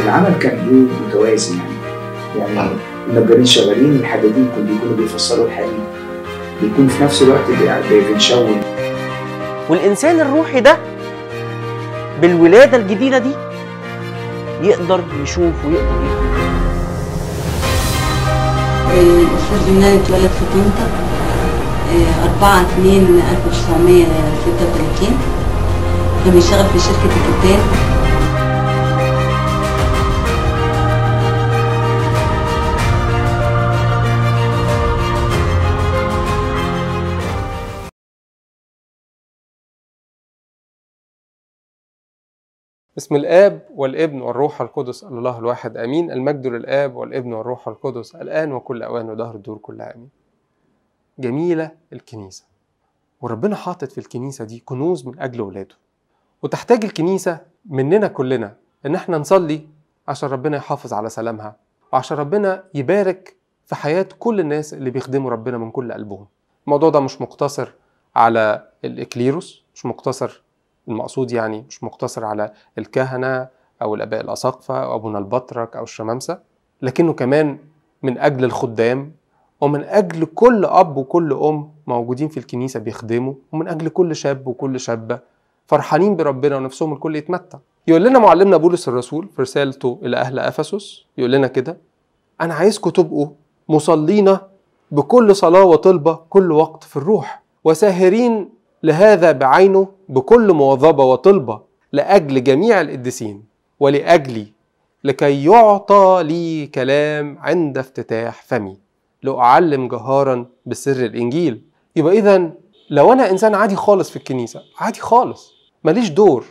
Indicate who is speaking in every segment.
Speaker 1: العمل كان ايه متوازي يعني يعني النجارين شغالين الحدادين كانوا بيكونوا بيفسروا الحديد بيكون في نفس الوقت بي- بنشون
Speaker 2: والإنسان الروحي ده بالولادة الجديدة دي يقدر يشوف ويقدر يفهم
Speaker 3: الأستاذ يونان اتولد في طنطا آه، 4 2 1936 كان بيشتغل في شركة الكتان
Speaker 4: بسم الآب والابن والروح القدس الله الواحد آمين المجد للآب والابن والروح القدس الآن وكل أوان ودهر الدور كلها آمين جميلة الكنيسة وربنا حاطط في الكنيسة دي كنوز من أجل ولاده وتحتاج الكنيسة مننا كلنا إن احنا نصلي عشان ربنا يحافظ على سلامها وعشان ربنا يبارك في حياة كل الناس اللي بيخدموا ربنا من كل قلبهم الموضوع ده مش مقتصر على الإكليروس مش مقتصر المقصود يعني مش مقتصر على الكهنة أو الآباء الأساقفة أو أبونا البطرك أو الشمامسة لكنه كمان من أجل الخدام ومن أجل كل أب وكل أم موجودين في الكنيسة بيخدموا ومن أجل كل شاب وكل شابة فرحانين بربنا ونفسهم الكل يتمتع يقول لنا معلمنا بولس الرسول في رسالته إلى أهل أفسس يقول لنا كده أنا عايزكم تبقوا مصلين بكل صلاة وطلبة كل وقت في الروح وساهرين لهذا بعينه بكل مواظبة وطلبة لأجل جميع القديسين ولأجلي لكي يعطى لي كلام عند افتتاح فمي لأعلم جهارا بسر الإنجيل يبقى إذا لو أنا إنسان عادي خالص في الكنيسة عادي خالص ماليش دور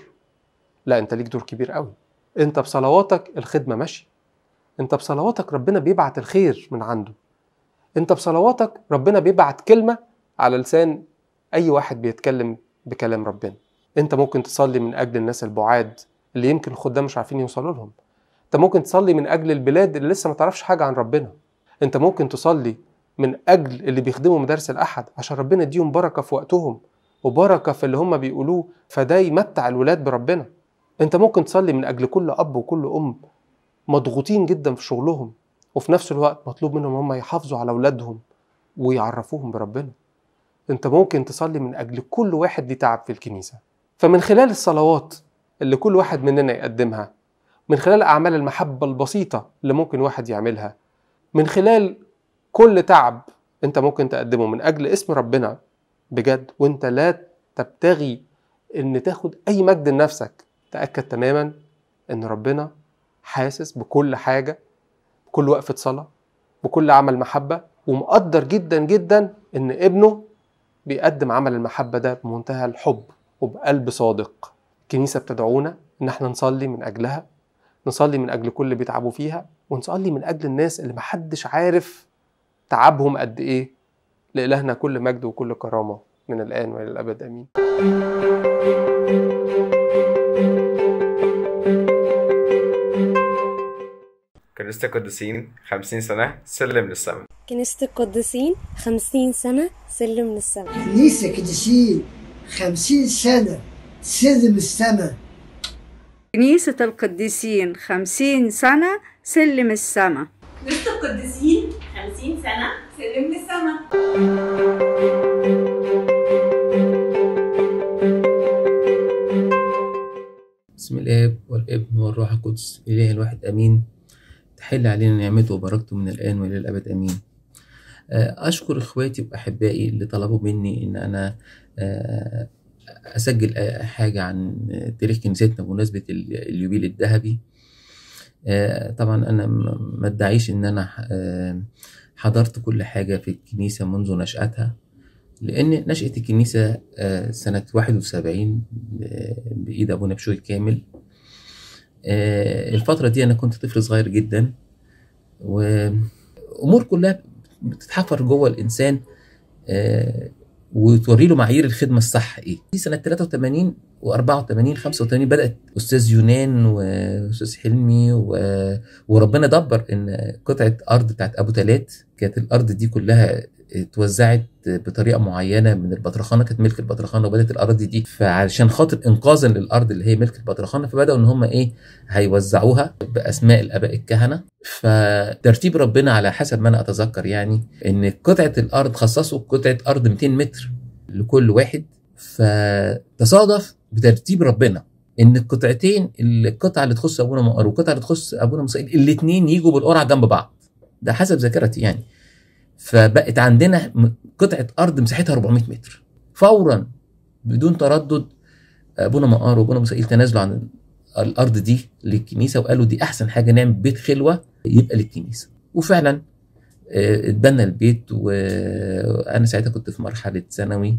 Speaker 4: لا أنت ليك دور كبير قوي أنت بصلواتك الخدمة ماشية أنت بصلواتك ربنا بيبعت الخير من عنده أنت بصلواتك ربنا بيبعت كلمة على لسان اي واحد بيتكلم بكلام ربنا انت ممكن تصلي من اجل الناس البعاد اللي يمكن الخدام مش عارفين يوصلوا لهم انت ممكن تصلي من اجل البلاد اللي لسه ما تعرفش حاجه عن ربنا انت ممكن تصلي من اجل اللي بيخدموا مدارس الاحد عشان ربنا يديهم بركه في وقتهم وبركه في اللي هم بيقولوه فده يمتع الولاد بربنا انت ممكن تصلي من اجل كل اب وكل ام مضغوطين جدا في شغلهم وفي نفس الوقت مطلوب منهم هم يحافظوا على اولادهم ويعرفوهم بربنا انت ممكن تصلي من اجل كل واحد ليه تعب في الكنيسه فمن خلال الصلوات اللي كل واحد مننا يقدمها من خلال اعمال المحبه البسيطه اللي ممكن واحد يعملها من خلال كل تعب انت ممكن تقدمه من اجل اسم ربنا بجد وانت لا تبتغي ان تاخد اي مجد لنفسك تاكد تماما ان ربنا حاسس بكل حاجه بكل وقفه صلاه بكل عمل محبه ومقدر جدا جدا ان ابنه بيقدم عمل المحبة ده بمنتهى الحب وبقلب صادق الكنيسة بتدعونا إن احنا نصلي من أجلها نصلي من أجل كل اللي بيتعبوا فيها ونصلي من أجل الناس اللي محدش عارف تعبهم قد إيه لإلهنا كل مجد وكل كرامة من الآن وإلى الأبد آمين
Speaker 5: كنيسة القديسين 50 سنة سلم للسماء
Speaker 6: كنيسة القديسين خمسين سنة سلم للسماء
Speaker 7: كنيسة قديسين خمسين سنة سلم السماء
Speaker 8: كنيسة القديسين خمسين سنة سلم السما
Speaker 9: كنيسة القديسين 50 سنة سلم للسما
Speaker 10: بسم الآب والابن والروح القدس إله الواحد أمين تحل علينا نعمته وبركته من الآن وإلى الأبد أمين آه، أشكر إخواتي وأحبائي اللي طلبوا مني إن أنا آه، أسجل آه، حاجة عن تاريخ كنيستنا بمناسبة ال- اليوبيل الذهبي آه، طبعا أنا م- ما ادعيش إن أنا آه، حضرت كل حاجة في الكنيسة منذ نشأتها لأن نشأة الكنيسة آه، سنة 71 ب- بإيد أبونا بشوي كامل آه، الفترة دي أنا كنت طفل صغير جدا وأمور كلها بتتحفر جوه الإنسان آه، وتوري له معايير الخدمة الصح إيه في سنة 83 و84 85 بدأت أستاذ يونان وأستاذ حلمي و... وربنا دبر إن قطعة أرض بتاعت أبو تلات كانت الأرض دي كلها اتوزعت بطريقه معينه من البطرخانه كانت ملك البطرخانه وبدات الاراضي دي فعشان خاطر انقاذا للارض اللي هي ملك البطرخانه فبداوا ان هم ايه هيوزعوها باسماء الاباء الكهنه فترتيب ربنا على حسب ما انا اتذكر يعني ان قطعه الارض خصصوا قطعه ارض 200 متر لكل واحد فتصادف بترتيب ربنا ان القطعتين القطعه اللي تخص ابونا مقر والقطعه اللي تخص ابونا مصائل الاثنين يجوا بالقرعه جنب بعض ده حسب ذاكرتي يعني فبقت عندنا م- قطعه ارض مساحتها 400 متر فورا بدون تردد ابونا مقار وابونا مسائل تنازلوا عن الارض دي للكنيسه وقالوا دي احسن حاجه نعمل بيت خلوه يبقى للكنيسه وفعلا آه، اتبنى البيت وانا ساعتها كنت في مرحله ثانوي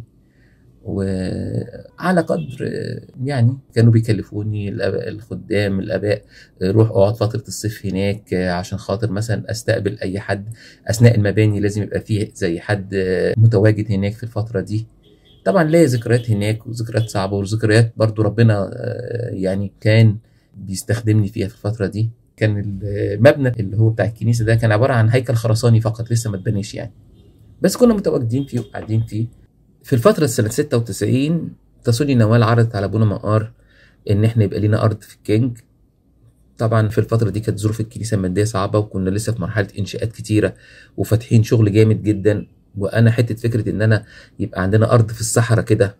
Speaker 10: وعلى قدر آه، يعني كانوا بيكلفوني الاباء الخدام الاباء آه، روح اقعد فتره الصيف هناك آه، عشان خاطر مثلا استقبل اي حد اثناء المباني لازم يبقى فيه زي حد آه، متواجد هناك في الفتره دي طبعا ليا ذكريات هناك وذكريات صعبه وذكريات برضو ربنا آه، يعني كان بيستخدمني فيها في الفتره دي كان المبنى اللي هو بتاع الكنيسه ده كان عباره عن هيكل خرساني فقط لسه ما اتبنيش يعني بس كنا متواجدين فيه وقاعدين فيه في الفتره سنه 96 تسوني نوال عرضت على ابونا مقار ان احنا يبقى لينا ارض في الكينج طبعا في الفتره دي كانت ظروف الكنيسه الماديه صعبه وكنا لسه في مرحله انشاءات كتيره وفاتحين شغل جامد جدا وانا حته فكره ان انا يبقى عندنا ارض في الصحراء كده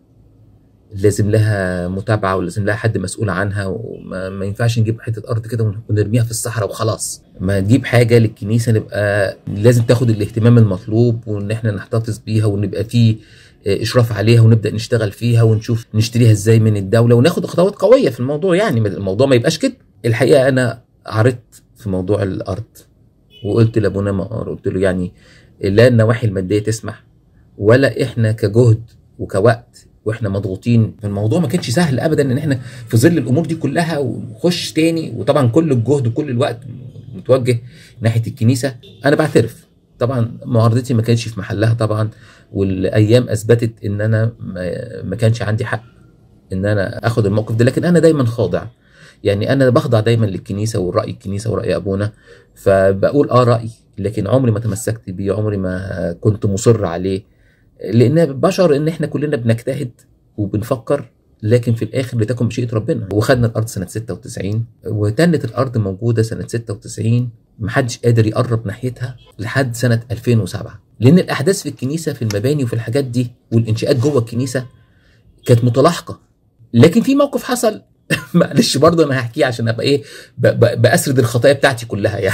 Speaker 10: لازم لها متابعه ولازم لها حد مسؤول عنها وما ما ينفعش نجيب حته ارض كده ونرميها في الصحراء وخلاص ما نجيب حاجه للكنيسه نبقى لازم تاخد الاهتمام المطلوب وان احنا نحتفظ بيها ونبقى فيه آه، اشراف عليها ونبدا نشتغل فيها ونشوف نشتريها ازاي من الدوله وناخد خطوات قويه في الموضوع يعني الموضوع ما يبقاش كده الحقيقه انا عرضت في موضوع الارض وقلت لابونا مقار قلت له يعني لا النواحي الماديه تسمح ولا احنا كجهد وكوقت واحنا مضغوطين الموضوع ما كانش سهل ابدا ان احنا في ظل الامور دي كلها ونخش تاني وطبعا كل الجهد وكل الوقت متوجه ناحيه الكنيسه انا بعترف طبعا معارضتي ما كانش في محلها طبعا والايام اثبتت ان انا ما- ما كانش عندي حق ان انا اخد الموقف ده لكن انا دايما خاضع يعني انا بخضع دايما للكنيسه والراي الكنيسه وراي ابونا فبقول اه رايي لكن عمري ما تمسكت بيه عمري ما كنت مصر عليه لان بشر ان احنا كلنا بنجتهد وبنفكر لكن في الاخر لتكن مشيئه ربنا وخدنا الارض سنه 96 وتنت الارض موجوده سنه 96 محدش قادر يقرب ناحيتها لحد سنه 2007 لان الاحداث في الكنيسه في المباني وفي الحاجات دي والانشاءات جوه الكنيسه كانت متلاحقه لكن في موقف حصل معلش برضه انا هحكيه عشان ابقى ايه ب- ب- باسرد الخطايا بتاعتي كلها يعني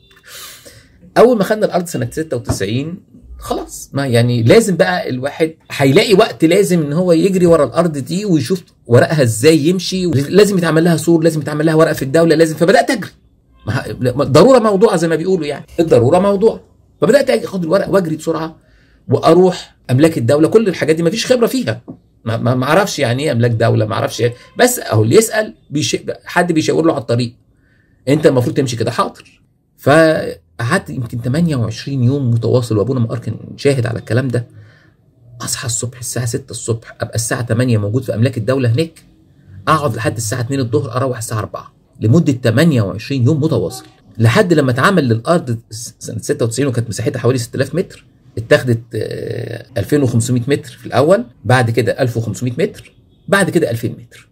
Speaker 10: اول ما خدنا الارض سنه 96 خلاص ما يعني لازم بقى الواحد هيلاقي وقت لازم ان هو يجري ورا الارض دي ويشوف ورقها ازاي يمشي لازم يتعمل لها سور لازم يتعمل لها ورق في الدوله لازم فبدات اجري ما ه- لا، ضروره موضوع زي ما بيقولوا يعني الضروره موضوع فبدات أجي اخد الورق واجري بسرعه واروح املاك الدوله كل الحاجات دي ما فيش خبره فيها ما ما ما اعرفش يعني ايه املاك دوله ما اعرفش إيه. بس اهو اللي يسال بيش... حد بيشاور له على الطريق انت المفروض تمشي كده حاضر فقعدت يمكن 28 يوم متواصل وابونا مقار كان شاهد على الكلام ده اصحى الصبح الساعه 6 الصبح ابقى الساعه 8 موجود في املاك الدوله هناك اقعد لحد الساعه 2 الظهر اروح الساعه 4 لمده 28 يوم متواصل لحد لما اتعمل للارض سنه 96 وكانت مساحتها حوالي 6000 متر اتاخدت آه، 2500 متر في الاول بعد كده 1500 متر بعد كده 2000 متر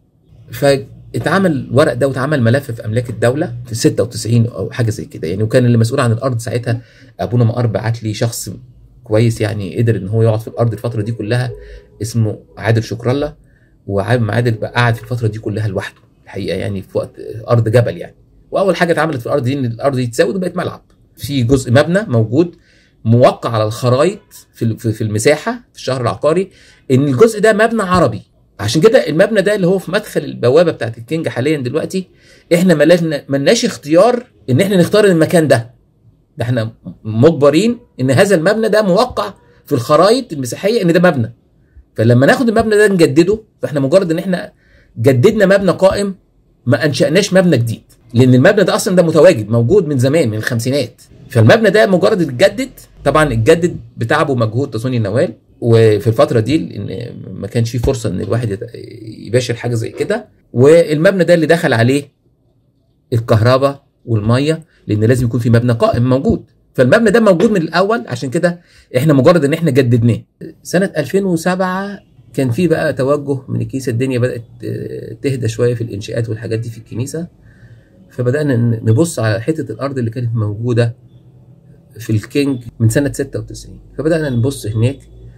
Speaker 10: فاتعمل الورق ده واتعمل ملف في املاك الدوله في 96 او حاجه زي كده يعني وكان اللي مسؤول عن الارض ساعتها ابونا مقار بعت لي شخص كويس يعني قدر ان هو يقعد في الارض الفتره دي كلها اسمه عادل شكر الله وعم عادل بقى قعد في الفتره دي كلها لوحده الحقيقه يعني في وقت ارض جبل يعني واول حاجه اتعملت في الارض دي ان الارض دي تتساوي وبقت ملعب في جزء مبنى موجود موقع على الخرايط في في في المساحه في الشهر العقاري ان الجزء ده مبنى عربي عشان كده المبنى ده اللي هو في مدخل البوابه بتاعت الكينج حاليا دلوقتي احنا ملاشنا ملناش اختيار ان احنا نختار المكان ده ده احنا مجبرين ان هذا المبنى ده موقع في الخرايط المسيحيه ان ده مبنى فلما ناخد المبنى ده نجدده فاحنا مجرد ان احنا جددنا مبنى قائم ما انشاناش مبنى جديد لان المبنى ده اصلا ده متواجد موجود من زمان من الخمسينات فالمبنى ده مجرد اتجدد طبعا اتجدد بتعب ومجهود تصوني النوال وفي الفتره دي ان ما كانش في فرصه ان الواحد يت- يباشر حاجه زي كده والمبنى ده اللي دخل عليه الكهرباء والميه لان لازم يكون في مبنى قائم موجود فالمبنى ده موجود من الاول عشان كده احنا مجرد ان احنا جددناه سنه 2007 كان في بقى توجه من الكنيسه الدنيا بدات آه، تهدى شويه في الانشاءات والحاجات دي في الكنيسه فبدانا ن- نبص على حته الارض اللي كانت موجوده في الكينج من سنه 96 فبدانا نبص هناك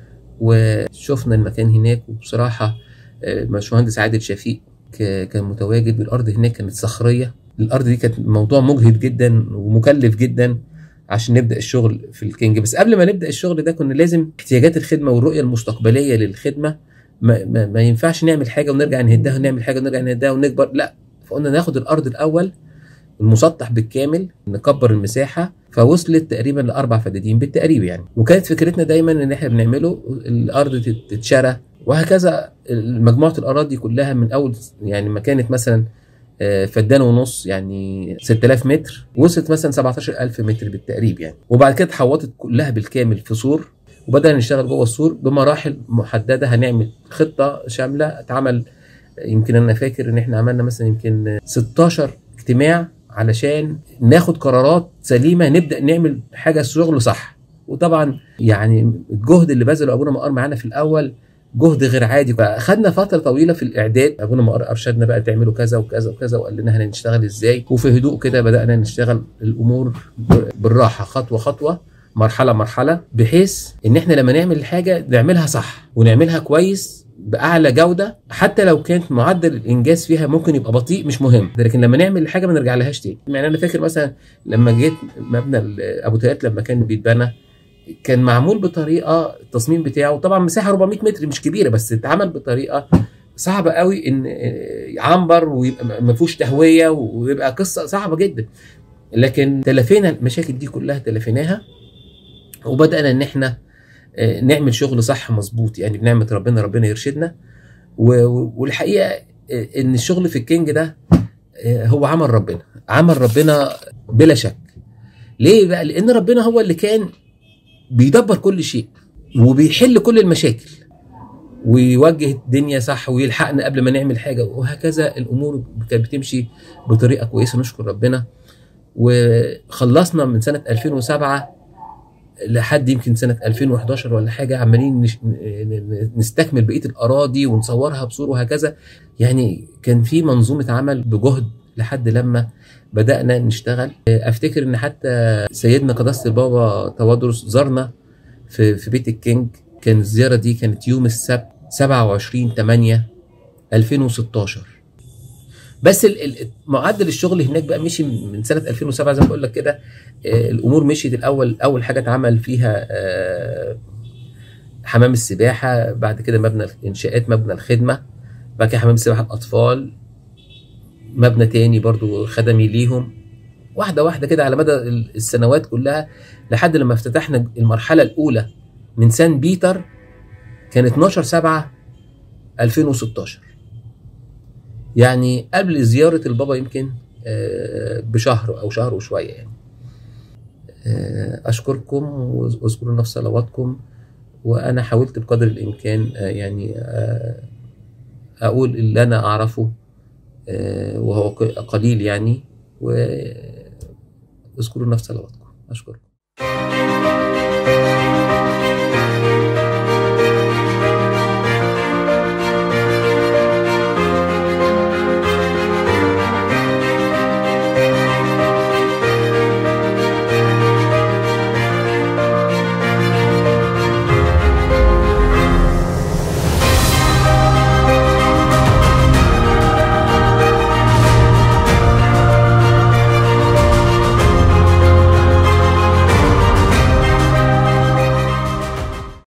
Speaker 10: وشفنا المكان هناك وبصراحه آه، الباشمهندس عادل شفيق ك- كان متواجد والارض هناك كانت صخريه الارض دي كانت موضوع مجهد جدا ومكلف جدا عشان نبدا الشغل في الكينج بس قبل ما نبدا الشغل ده كنا لازم احتياجات الخدمه والرؤيه المستقبليه للخدمه ما, ما, ما ينفعش نعمل حاجه ونرجع نهدها ونعمل حاجه ونرجع نهدها ونكبر لا فقلنا ناخد الارض الاول المسطح بالكامل نكبر المساحه فوصلت تقريبا لاربع فدادين بالتقريب يعني وكانت فكرتنا دايما ان احنا بنعمله الارض تت- تتشرى وهكذا مجموعه الاراضي كلها من اول يعني ما كانت مثلا آه، فدان ونص يعني 6000 متر وصلت مثلا 17000 متر بالتقريب يعني وبعد كده اتحوطت كلها بالكامل في سور وبدأنا نشتغل جوه السور بمراحل محدده هنعمل خطه شامله اتعمل يمكن انا فاكر ان احنا عملنا مثلا يمكن 16 اجتماع علشان ناخد قرارات سليمه نبدا نعمل حاجه شغل صح وطبعا يعني الجهد اللي بذله ابونا مقار معانا في الاول جهد غير عادي فاخدنا فتره طويله في الاعداد ابونا مقار ارشدنا بقى تعملوا كذا وكذا وكذا وقال لنا هنشتغل ازاي وفي هدوء كده بدانا نشتغل الامور بالراحه خطوه خطوه مرحله مرحله بحيث ان احنا لما نعمل الحاجه نعملها صح ونعملها كويس باعلى جوده حتى لو كانت معدل الانجاز فيها ممكن يبقى بطيء مش مهم لكن لما نعمل الحاجه ما نرجع لهاش تاني يعني انا فاكر مثلا لما جيت مبنى ال- ابو تيات لما كان بيتبنى كان معمول بطريقه التصميم بتاعه طبعا مساحه 400 متر مش كبيره بس اتعمل بطريقه صعبه قوي ان يعنبر ويبقى ما فيهوش تهويه ويبقى قصه صعبه جدا لكن تلافينا المشاكل دي كلها تلافيناها وبدانا ان احنا آه، نعمل شغل صح مظبوط يعني بنعمه ربنا ربنا يرشدنا و- و- والحقيقه آه، ان الشغل في الكينج ده آه، هو عمل ربنا عمل ربنا بلا شك ليه بقى لان ربنا هو اللي كان بيدبر كل شيء وبيحل كل المشاكل ويوجه الدنيا صح ويلحقنا قبل ما نعمل حاجه وهكذا الامور كانت بتمشي بطريقه كويسه نشكر ربنا وخلصنا من سنه 2007 لحد يمكن سنه 2011 ولا حاجه عمالين نش- ن- نستكمل بقيه الاراضي ونصورها بصور وهكذا يعني كان في منظومه عمل بجهد لحد لما بدانا نشتغل افتكر ان حتى سيدنا قداسه البابا توادرس زارنا في في بيت الكينج كان الزياره دي كانت يوم السبت 27 8 2016 بس ال- ال- معدل الشغل هناك بقى مشي من سنه 2007 زي ما بقول لك كده آه، الامور مشيت الاول اول حاجه اتعمل فيها آه، حمام السباحه بعد كده مبنى الانشاءات مبنى الخدمه بعد كده حمام سباحه الاطفال مبنى تاني برضو خدمي ليهم واحده واحده كده على مدى ال- السنوات كلها لحد لما افتتحنا المرحله الاولى من سان بيتر كان 12 7 2016 يعني قبل زياره البابا يمكن آه، بشهر او شهر وشويه يعني آه، اشكركم واذكروا نفس صلواتكم وانا حاولت بقدر الامكان آه، يعني آه، اقول اللي انا اعرفه آه، وهو ق- قليل يعني واذكروا نفس صلواتكم اشكركم